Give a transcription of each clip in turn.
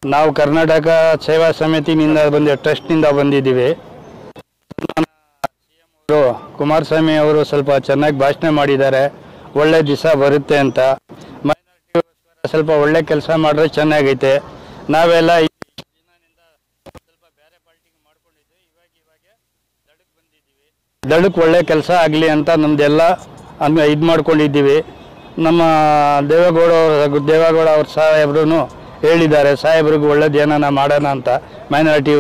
ನಾವು ಕರ್ನಾಟಕ ಸೇವಾ ಸಮಿತಿನಿಂದ ಬಂದ ಟ್ರಸ್ಟ್ನಿಂದ ಬಂದಿದ್ದೀವಿ ಅವರು ಕುಮಾರಸ್ವಾಮಿ ಅವರು ಸ್ವಲ್ಪ ಚೆನ್ನಾಗಿ ಭಾಷಣ ಮಾಡಿದ್ದಾರೆ ಒಳ್ಳೆ ದಿವಸ ಬರುತ್ತೆ ಅಂತ ಮೈನಾರಿಟಿಗೋಸ್ಕರ ಸ್ವಲ್ಪ ಒಳ್ಳೆ ಕೆಲಸ ಮಾಡಿದ್ರೆ ಚೆನ್ನಾಗೈತೆ ನಾವೆಲ್ಲ ಈ ದಿನದಿಂದ ಸ್ವಲ್ಪ ಬೇರೆ ಪಾರ್ಟಿಗೆ ಮಾಡ್ಕೊಂಡಿದ್ವಿ ಇವಾಗ ಇವಾಗ ದಡಕ್ಕೆ ಬಂದಿದ್ದೀವಿ ದಡಕ್ಕೆ ಒಳ್ಳೆ ಕೆಲಸ ಆಗಲಿ ಅಂತ ನಮ್ದೆಲ್ಲ ಅನ್ ಇದು ಮಾಡ್ಕೊಂಡಿದ್ದೀವಿ ನಮ್ಮ ದೇವೇಗೌಡ ಅವ್ರ ದೇವೇಗೌಡ ಅವ್ರ ಸಾಹೇಬ್ರು ಹೇಳಿದ್ದಾರೆ ಸಾಹೇಬ್ರಿಗೆ ಒಳ್ಳೇದು ಏನಾನ ಮಾಡೋಣ ಅಂತ ಮೈನಾರಿಟಿ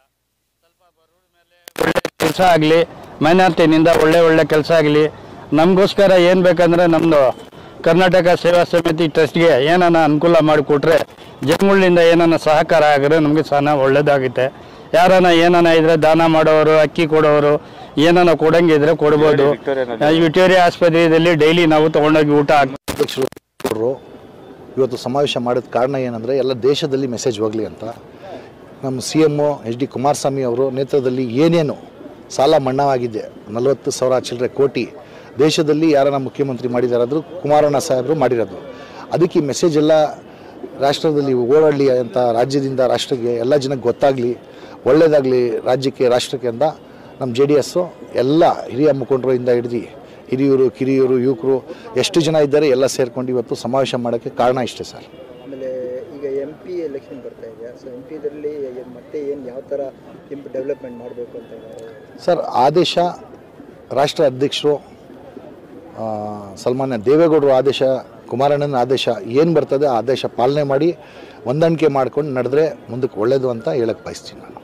ಕೆಲಸ ಆಗಲಿ ಮೈನಾರಿಟಿನಿಂದ ಒಳ್ಳೆ ಒಳ್ಳೆ ಕೆಲಸ ಆಗಲಿ ನಮಗೋಸ್ಕರ ಏನು ಬೇಕಂದ್ರೆ ನಮ್ಮದು ಕರ್ನಾಟಕ ಸೇವಾ ಸಮಿತಿ ಟ್ರಸ್ಟ್ಗೆ ಏನಾನ ಅನುಕೂಲ ಮಾಡಿಕೊಟ್ರೆ ಜನಗಳಿಂದ ಏನಾನ ಸಹಕಾರ ಆಗಿದ್ರೆ ನಮಗೆ ಸಹ ಒಳ್ಳೇದಾಗುತ್ತೆ ಯಾರನ ಏನಾನ ಇದ್ರೆ ದಾನ ಮಾಡೋರು ಅಕ್ಕಿ ಕೊಡೋರು ಏನಾನ ಕೊಡಂಗಿದ್ರೆ ಕೊಡ್ಬೋದು ವಿಕ್ಟೋರಿಯಾ ಆಸ್ಪತ್ರೆಯಲ್ಲಿ ಡೈಲಿ ನಾವು ತೊಗೊಂಡೋಗಿ ಊಟ ಹಾಕ್ ಅಧ್ಯಕ್ಷರು ಅವರು ಇವತ್ತು ಸಮಾವೇಶ ಮಾಡಿದ ಕಾರಣ ಏನಂದರೆ ಎಲ್ಲ ದೇಶದಲ್ಲಿ ಮೆಸೇಜ್ ಹೋಗಲಿ ಅಂತ ನಮ್ಮ C M H D Kumaraswamy ಅವರು ನೇತೃತ್ವದಲ್ಲಿ ಏನೇನು ಸಾಲ ಮನ್ನಾವಾಗಿದೆ ನಲವತ್ತು ಸಾವಿರ ಚಿಲ್ಲರೆ ಕೋಟಿ ದೇಶದಲ್ಲಿ ಯಾರನ್ನ ಮುಖ್ಯಮಂತ್ರಿ ಮಾಡಿದಾರಾದರೂ ಕುಮಾರಣ್ಣ ಸಾಹೇಬರು ಮಾಡಿರೋದು ಅದಕ್ಕೆ ಈ ಮೆಸೇಜ್ ಎಲ್ಲ ರಾಷ್ಟ್ರದಲ್ಲಿ ಓಡಾಡಲಿ ಅಂತ ರಾಜ್ಯದಿಂದ ರಾಷ್ಟ್ರಕ್ಕೆ ಎಲ್ಲ ಜನಕ್ಕೆ ಗೊತ್ತಾಗಲಿ ಒಳ್ಳೆಯದಾಗಲಿ ರಾಜ್ಯಕ್ಕೆ ರಾಷ್ಟ್ರಕ್ಕೆ ಅಂತ ನಮ್ಮ ಜೆ ಡಿ ಎಸ್ಸು ಎಲ್ಲ ಹಿರಿಯ ಮುಖಂಡರಿಂದ ಹಿಡಿದು ಹಿರಿಯರು ಕಿರಿಯರು ಯುವಕರು ಎಷ್ಟು ಜನ ಇದ್ದಾರೆ ಎಲ್ಲ ಸೇರ್ಕೊಂಡು ಇವತ್ತು ಸಮಾವೇಶ ಮಾಡೋಕ್ಕೆ ಕಾರಣ ಇಷ್ಟೇ ಸರ್ ಆಮೇಲೆ ಈಗ ಎಂ ಪಿ ಎಲೆಕ್ಷನ್ ಬರ್ತಾ ಇದೆ ಸೊ ಎಂ ಪಿದಲ್ಲಿ ಮತ್ತೆ ಏನು ಯಾವ ಥರ ಇಂಪ್ ಡೆವಲಪ್ಮೆಂಟ್ ಮಾಡಬೇಕು ಅಂತ ಇದ್ದಾರೆ ಸರ್ ಆದೇಶ ರಾಷ್ಟ್ರ ಅಧ್ಯಕ್ಷರು ಆ, ಸನ್ಮಾನ್ಯ ದೇವೇಗೌಡರು ಆದೇಶ ಕುಮಾರಣ್ಣನ ಆದೇಶ ಏನು ಬರ್ತದೆ ಆ ಆದೇಶ ಪಾಲನೆ ಮಾಡಿ ಹೊಂದಾಣಿಕೆ ಮಾಡ್ಕೊಂಡು ನಡೆದ್ರೆ ಮುಂದಕ್ಕೆ ಒಳ್ಳೇದು ಅಂತ ಹೇಳಕ್ಕೆ ಬಯಸ್ತೀನಿ ನಾನು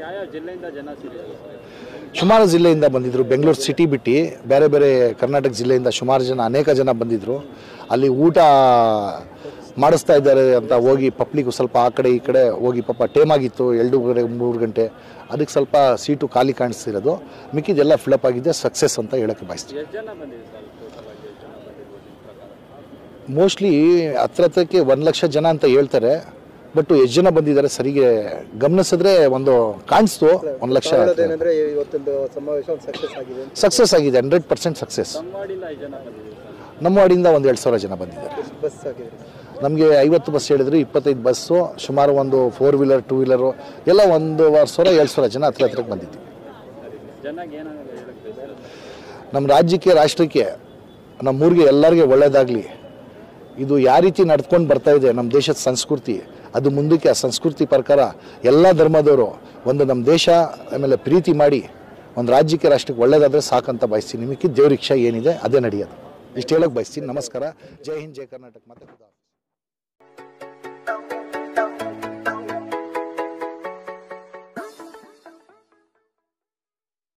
ಸುಮಾರು ಜಿಲ್ಲೆಯಿಂದ ಬಂದಿದ್ದರು ಬೆಂಗಳೂರು ಸಿಟಿ ಬಿಟ್ಟು ಬೇರೆ ಬೇರೆ ಕರ್ನಾಟಕ ಜಿಲ್ಲೆಯಿಂದ ಸುಮಾರು ಜನ ಅನೇಕ ಜನ ಬಂದಿದ್ದರು ಅಲ್ಲಿ ಊಟ ಮಾಡಿಸ್ತಾ ಇದ್ದಾರೆ ಅಂತ ಹೋಗಿ ಪಬ್ಲಿಕ್ಕು ಸ್ವಲ್ಪ ಆ ಕಡೆ ಈ ಕಡೆ ಹೋಗಿ ಪಾಪ ಟೇಮ್ ಆಗಿತ್ತು ಎರಡು ಗಂಟೆ ಮೂರು ಗಂಟೆ ಅದಕ್ಕೆ ಸ್ವಲ್ಪ ಸೀಟು ಖಾಲಿ ಕಾಣಿಸ್ತಿರೋದು ಮಿಕ್ಕಿದೆಲ್ಲ ಫಿಲಪ್ ಆಗಿದೆ ಸಕ್ಸಸ್ ಅಂತ ಹೇಳಕ್ಕೆ ಬಯಸ್ತೀನಿ ಮೋಸ್ಟ್ಲಿ ಹತ್ರ ಹತ್ರಕ್ಕೆ ಒಂದು ಲಕ್ಷ ಜನ ಅಂತ ಹೇಳ್ತಾರೆ ಬಟ್ ಎಷ್ಟು ಜನ ಬಂದಿದ್ದಾರೆ ಸರಿಗೆ ಗಮನಿಸಿದ್ರೆ ಒಂದು ಕಾಣಿಸ್ತು ಒಂದು ಲಕ್ಷ ಏನಂದ್ರೆ ಇವತ್ತೊಂದು ಸಮಾವೇಶ ಒಂದು ಸಕ್ಸಸ್ ಆಗಿದೆ ಅಂತ ಸಕ್ಸಸ್ ಆಗಿದೆ ಹಂಡ್ರೆಡ್ ಪರ್ಸೆಂಟ್ ಸಕ್ಸಸ್ ನಮ್ಮ ವಾರ್ಡಿಂದ ಒಂದು ಎರಡು ಸಾವಿರ ಜನ ಬಂದಿದ್ದಾರೆ ಬಸ್ ಆಗಿದೆ ನಮಗೆ ಐವತ್ತು ಬಸ್ ಹೇಳಿದ್ರು ಇಪ್ಪತ್ತೈದು ಬಸ್ಸು ಸುಮಾರು ಒಂದು ಫೋರ್ ವೀಲರ್ ಟೂ ವೀಲರು ಎಲ್ಲ ಒಂದೂವರೆ ಸಾವಿರ ಎರಡು ಸಾವಿರ ಜನ ಹತ್ರ ಹತ್ರಕ್ಕೆ ಬಂದಿದ್ವಿ ನಮ್ಮ ರಾಜ್ಯಕ್ಕೆ ರಾಷ್ಟ್ರಕ್ಕೆ ನಮ್ಮ ಊರಿಗೆ ಎಲ್ಲರಿಗೆ ಒಳ್ಳೆಯದಾಗಲಿ ಇದು ಯಾವ ರೀತಿ ನಡ್ಕೊಂಡು ಬರ್ತಾ ಇದೆ ನಮ್ಮ ದೇಶದ ಸಂಸ್ಕೃತಿ ಅದು ಮುಂದಕ್ಕೆ ಆ ಸಂಸ್ಕೃತಿ ಪ್ರಕಾರ ಎಲ್ಲ ಧರ್ಮದವರು ಒಂದು ನಮ್ಮ ದೇಶ ಆಮೇಲೆ ಪ್ರೀತಿ ಮಾಡಿ ಒಂದು ರಾಜ್ಯಕ್ಕೆ ರಾಷ್ಟ್ರಕ್ಕೆ ಒಳ್ಳೇದಾದರೆ ಸಾಕಂತ ಬಯಸ್ತೀನಿ ನಿಮಗೆ ದೇವ್ರ ಇಚ್ಛೆ ಏನಿದೆ ಅದೇ ನಡೆಯೋದು ಇಷ್ಟು ಹೇಳಕ್ಕೆ ಬಯಸ್ತೀನಿ ನಮಸ್ಕಾರ ಜೈ ಹಿಂದ್ ಜೈ ಕರ್ನಾಟಕ ಮತ್ತೆ ಖುದಾ